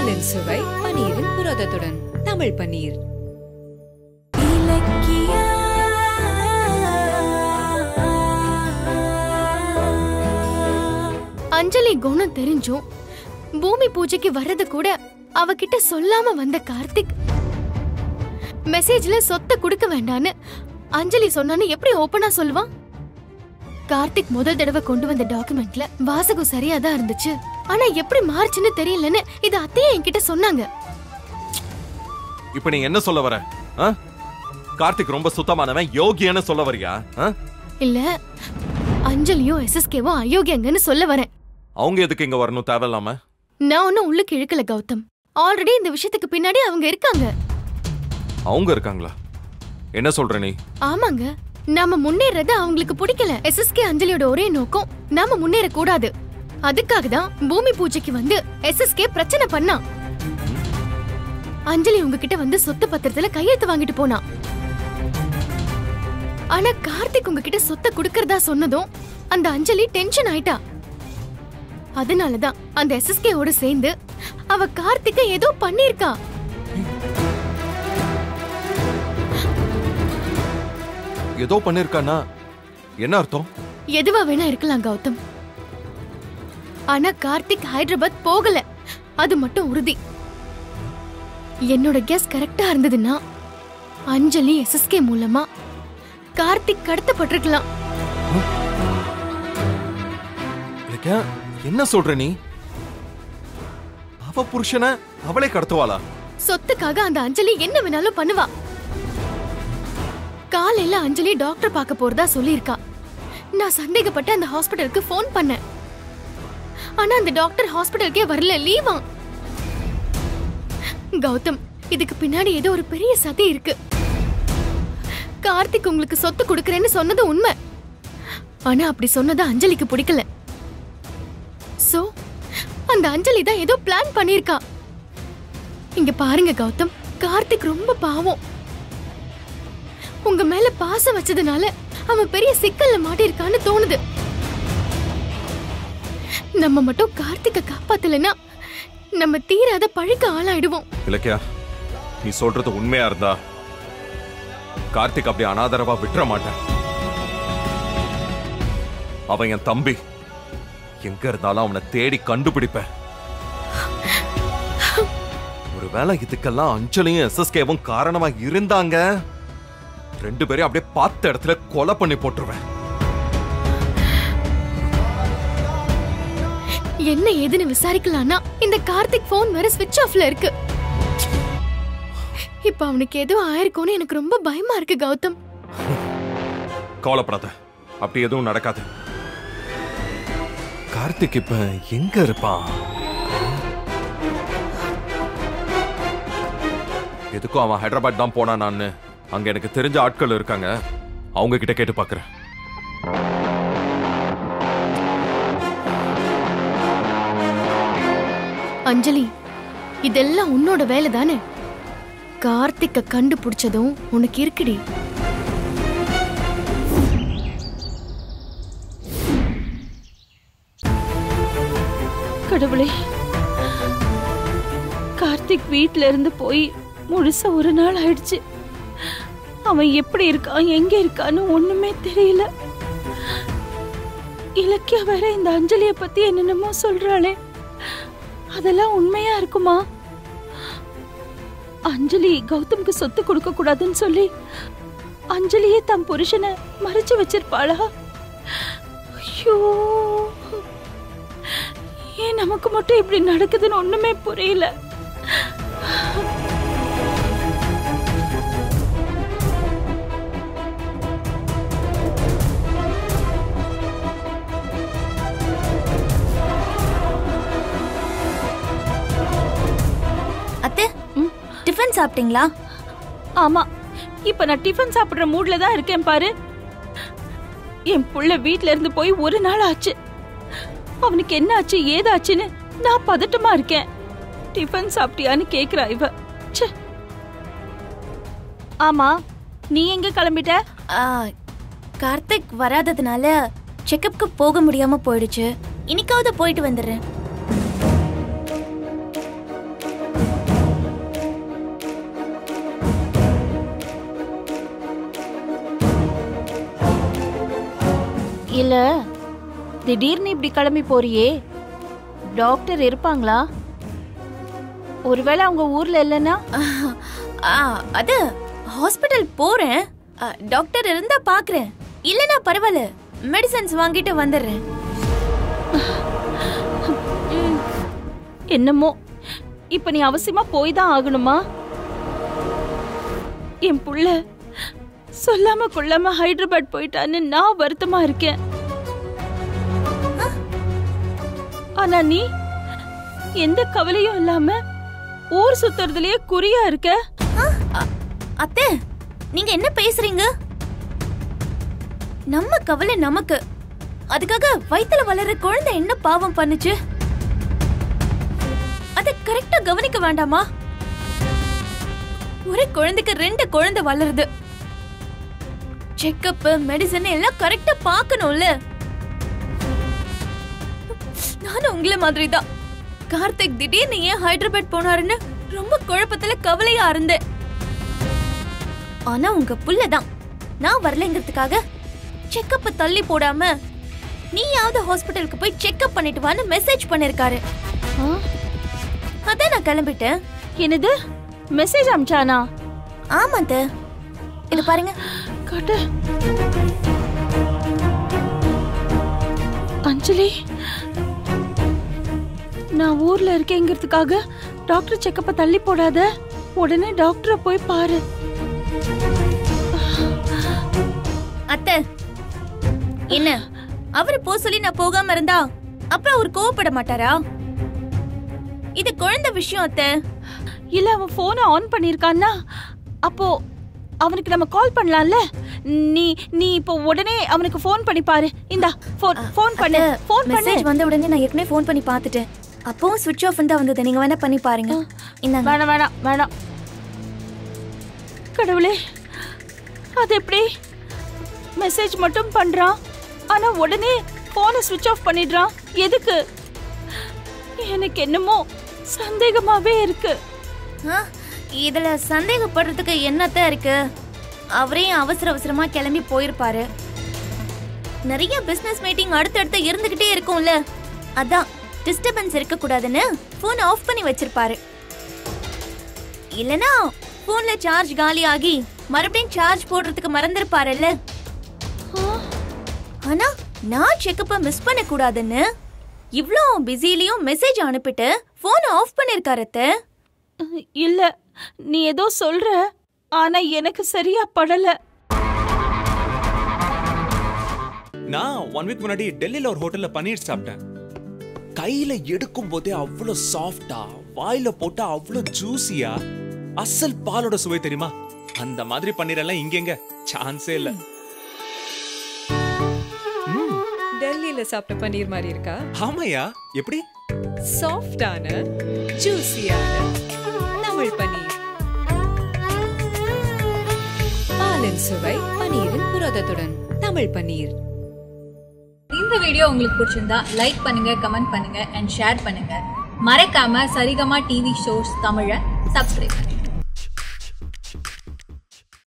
பன்னீரின் சுவை பன்னீரின் புரதத்துடன் தமிழ் பன்னீர் அஞ்சலி குணம் தெரிஞ்சும் பூமி பூஜைக்கு வர்றது கூட அவகிட்ட சொல்லாம வந்த கார்த்திக் மெசேஜ்ல சொத்தை கொடுக்க வேண்டான்னு அஞ்சலி சொன்னான்னு எப்படி ஓபனா சொல்லுவான் கார்த்திக் முதல் தடவை கொண்டு வந்த டாக்குமெண்ட்ல வாசகம் சரியா தான் இருந்துச்சு ஆனா எப்படி மாறுச்சுன்னு தெரியலன்னு இது அத்தையே என்கிட்ட சொன்னாங்க இப்ப நீ என்ன சொல்ல வர ஆ? கார்த்திக் ரொம்ப சுத்தமானவன் யோகியன்னு சொல்ல வரியா ஆ? இல்ல அஞ்சலியும் எஸ்எஸ்கேவும் அயோக்கியங்கன்னு சொல்ல வரேன் அவங்க எதுக்கு இங்க வரணும் தேவையில்லாம நான் ஒன்னும் உள்ளுக்கு இழுக்கல கௌதம் ஆல்ரெடி இந்த விஷயத்துக்கு பின்னாடி அவங்க இருக்காங்க அவங்க இருக்காங்களா என்ன சொல்ற நீ ஆமாங்க நாம முன்னேறது அவங்களுக்கு பிடிக்கல எஸ்எஸ்கே அஞ்சலியோட ஒரே நோக்கம் நாம முன்னேற கூடாது அதுக்காக தான் பூமி பூஜைக்கு வந்து எஸ்எஸ்கே பிரச்சனை பண்ணா அஞ்சலி உங்ககிட்ட வந்து சொத்து பத்திரத்துல கையெழுத்து வாங்கிட்டு போனா ஆனா கார்த்திக் உங்ககிட்ட சொத்தை குடுக்கறதா சொன்னதும் அந்த அஞ்சலி டென்ஷன் ஆயிட்டா அதனாலதான் அந்த எஸ்எஸ்கே ஓட சேர்ந்து அவ கார்த்திக்க ஏதோ பண்ணிருக்கா ஏதோ பண்ணிருக்கானா என்ன அர்த்தம் எதுவா வேணா இருக்கலாம் கௌதம் ஆனா கார்த்திக் ஹைதராபாத் போகல அது மட்டும் உறுதி என்னோட கெஸ் கரெக்டா இருந்ததுன்னா அஞ்சலி எஸ்எஸ்கே மூலமா கார்த்திக் கடத்தப்பட்டிருக்கலாம் இலக்கியா, என்ன சொல்ற நீ அவ புருஷனை அவளே கடத்துவாளா சொத்துக்காக அந்த அஞ்சலி என்ன வேணாலும் பண்ணுவா காலையில அஞ்சலி டாக்டர் பார்க்க போறதா சொல்லியிருக்கா நான் சந்தேகப்பட்டு அந்த ஹாஸ்பிடலுக்கு ஃபோன் பண்ணேன் ஆனா அந்த டாக்டர் ஹாஸ்பிடலுக்கே வரல லீவா கௌதம் இதுக்கு பின்னாடி ஏதோ ஒரு பெரிய சதி இருக்கு கார்த்திக் உங்களுக்கு சொத்து கொடுக்கறேன்னு சொன்னது உண்மை ஆனா அப்படி சொன்னது அஞ்சலிக்கு பிடிக்கல சோ அந்த அஞ்சலி தான் ஏதோ பிளான் பண்ணிருக்கா இங்க பாருங்க கௌதம் கார்த்திக் ரொம்ப பாவம் உங்க மேல பாசம் வச்சதுனால அவன் பெரிய சிக்கல்ல மாட்டிருக்கான்னு தோணுது நம்ம மட்டும் கார்த்திக்க காப்பாத்தலனா நம்ம தீராத பழிக்க ஆளாயிடுவோம் இலக்கியா நீ சொல்றது உண்மையா இருந்தா கார்த்திக் அப்படி அனாதரவா விட்டுற மாட்டேன் அவன் என் தம்பி எங்க இருந்தாலும் அவனை தேடி கண்டுபிடிப்பேன் ஒருவேளை இதுக்கெல்லாம் அஞ்சலியும் எஸ்எஸ்கேவும் காரணமா இருந்தாங்க ரெண்டு பேரையும் அப்படியே பார்த்த இடத்துல கொலை பண்ணி போட்டுருவேன் என்ன ஏதுன்னு விசாரிக்கலாம்னா இந்த கார்த்திக் போன் வேற ஸ்விட்ச் ஆஃப்ல இருக்கு இப்ப அவனுக்கு ஏதோ ஆயிருக்கும்னு எனக்கு ரொம்ப பயமா இருக்கு கௌதம் கவலைப்படாத அப்படி எதுவும் நடக்காது கார்த்திக் இப்ப எங்க இருப்பான் எதுக்கும் அவன் ஹைதராபாத் தான் போனான் நான் அங்க எனக்கு தெரிஞ்ச ஆட்கள் இருக்காங்க அவங்க கிட்ட கேட்டு பாக்குறேன் அஞ்சலி இதெல்லாம் உன்னோட வேலை தானே கார்த்திக்க கண்டுபிடிச்சதும் உனக்கு இருக்குடி கடவுளே கார்த்திக் வீட்ல இருந்து போய் முழுசா ஒரு நாள் ஆயிடுச்சு அவன் எப்படி இருக்கான் எங்க இருக்கான்னு ஒண்ணுமே தெரியல இலக்கியா வேற இந்த அஞ்சலிய பத்தி என்னென்னமோ சொல்றாளே அதெல்லாம் உண்மையா இருக்குமா அஞ்சலி கௌதம்க்கு சொத்து கொடுக்க கூடாதுன்னு சொல்லி அஞ்சலியே தன் புருஷனை மறைச்சு வச்சிருப்பாளா ஐயோ ஏன் நமக்கு மட்டும் இப்படி நடக்குதுன்னு ஒண்ணுமே புரியல அத்தை டிஃபன் சாப்பிட்டீங்களா ஆமா இப்ப நான் டிஃபன் சாப்பிடுற மூட்ல தான் இருக்கேன் பாரு என் புள்ள வீட்ல இருந்து போய் ஒரு நாள் ஆச்சு அவனுக்கு என்ன ஆச்சு ஏதாச்சுன்னு நான் பதட்டமா இருக்கேன் டிஃபன் சாப்பிட்டியான்னு கேக்குறா இவ ச்சே. ஆமா நீ எங்க கிளம்பிட்ட ஆ, கார்த்திக் வராததுனால செக்கப்க்கு போக முடியாம போயிடுச்சு இன்னைக்காவது போயிட்டு வந்துடுறேன் திடீர்னு இப்படி கிளம்பி போறியே டாக்டர் இருப்பாங்களா ஒருவேளை அவங்க ஊர்ல இல்லைன்னா ஆ, அது ஹாஸ்பிட்டல் போறேன் ஆ, டாக்டர் இருந்தா பாக்குறேன் இல்லனா பரவாயில்ல மெடிசன்ஸ் வாங்கிட்டு வந்துடுறேன் என்னமோ இப்ப நீ அவசியமா போய் தான் ஆகணுமா என் புள்ள சொல்லாம கொள்ளாம ஹைதராபாத் போயிட்டான்னு நான் வருத்தமா இருக்கேன் ஆனா நீ எந்த கவலையும் இல்லாம ஊர் சுத்துறதுலயே குறியா இருக்க அத்தை நீங்க என்ன பேசுறீங்க நம்ம கவலை நமக்கு அதுக்காக வயித்துல வளர்ற குழந்தை என்ன பாவம் பண்ணுச்சு அத கரெக்டா கவனிக்க வேண்டாமா ஒரு குழந்தைக்கு ரெண்டு குழந்தை வளருது செக்கப் மெடிசன் எல்லாம் கரெக்டா பார்க்கணும்ல நானும் உங்கள மாதிரி தான் கார்த்திக் திடீர்னு ஏன் ஹைதராபாத் போனாருன்னு ரொம்ப குழப்பத்துல கவலையா இருந்தேன் ஆனா உங்க புள்ளதான் நான் வரலைங்கிறதுக்காக செக்கப் தள்ளி போடாம நீயாவது ஹாஸ்பிட்டலுக்கு போய் செக்கப் பண்ணிட்டு வான்னு மெசேஜ் பண்ணிருக்காரு ஆ? அதான் நான் கிளம்பிட்டேன் என்னது மெசேஜ் அமிச்சானா ஆமாத்த இது பாருங்க காட்டு அஞ்சலி நான் ஊர்ல இருக்கேங்கிறதுக்காக டாக்டர் செக்கப்ப தள்ளி போடாத உடனே டாக்டரை போய் பாரு அத்தை என்ன அவரு போ சொல்லி நான் போகாம இருந்தா அப்புறம் அவர் கோவப்பட மாட்டாரா இது குழந்தை விஷயம் அத்தை இல்ல அவன் போனை ஆன் பண்ணிருக்கான்னா அப்போ அவனுக்கு நம்ம கால் பண்ணலாம்ல நீ நீ இப்போ உடனே அவனுக்கு ஃபோன் பண்ணி பாரு இந்தா ஃபோன் ஃபோன் பண்ணு ஃபோன் பண்ணு மெசேஜ் வந்த உடனே நான் ஏற்கனவே ஃபோன் பண்ணி பார்த்துட்டேன் அப்பவும் சுவிட்ச் ஆஃப் தான் வந்தது நீங்க வேணா பண்ணி பாருங்க இந்தாங்க வேணாம் வேணாம் வேணாம் கடவுளே அது எப்படி மெசேஜ் மட்டும் பண்றான் ஆனா உடனே போனை சுவிட்ச் ஆஃப் பண்ணிடுறான் எதுக்கு எனக்கு என்னமோ சந்தேகமாவே இருக்கு ஆ, இதுல சந்தேகப்படுறதுக்கு என்னத்த இருக்கு அவரே அவசர அவசரமா கிளம்பி போயிருப்பாரு நிறைய பிசினஸ் மீட்டிங் அடுத்தடுத்து இருந்துகிட்டே இருக்கும்ல அதான் டிஸ்டர்பன்ஸ் இருக்க கூடாதுன்னு போன் ஆஃப் பண்ணி வச்சிருப்பாரு இல்லனா போன்ல சார்ஜ் காலி ஆகி மறுபடியும் சார்ஜ் போடுறதுக்கு மறந்திருப்பாருல்ல ஆனா நான் செக்கப்ப மிஸ் பண்ண கூடாதுன்னு இவ்ளோ பிஸிலயும் மெசேஜ் அனுப்பிட்டு போன் ஆஃப் பண்ணிருக்காரு அத்தை. இல்ல நீ ஏதோ சொல்ற ஆனா எனக்கு சரியா படல நான் ஒன் வீக் முன்னாடி டெல்லியில ஒரு ஹோட்டல்ல பன்னீர் சாப்பிட்டேன் கையில எடுக்கும் போதே அவ்வளவு சாஃப்டா வாயில போட்டா அவ்வளவு ஜூசியா அசல் பாலோட சுவை தெரியுமா அந்த மாதிரி பன்னீர் எல்லாம் இங்கெங்க சான்ஸே இல்ல டெல்லியில சாப்பிட்ட பன்னீர் மாதிரி இருக்கா ஆமாயா எப்படி சாஃப்டான ஜூசியான தமிழ் பன்னீர் பாலின் சுவை பன்னீரின் புரதத்துடன் தமிழ் பன்னீர் இந்த வீடியோ உங்களுக்கு பிடிச்சிருந்தா லைக் பண்ணுங்க கமெண்ட் பண்ணுங்க அண்ட் ஷேர் பண்ணுங்க மறக்காம சரிகமா டிவி ஷோஸ் தமிழை சப்ஸ்கிரைப் பண்ணுங்க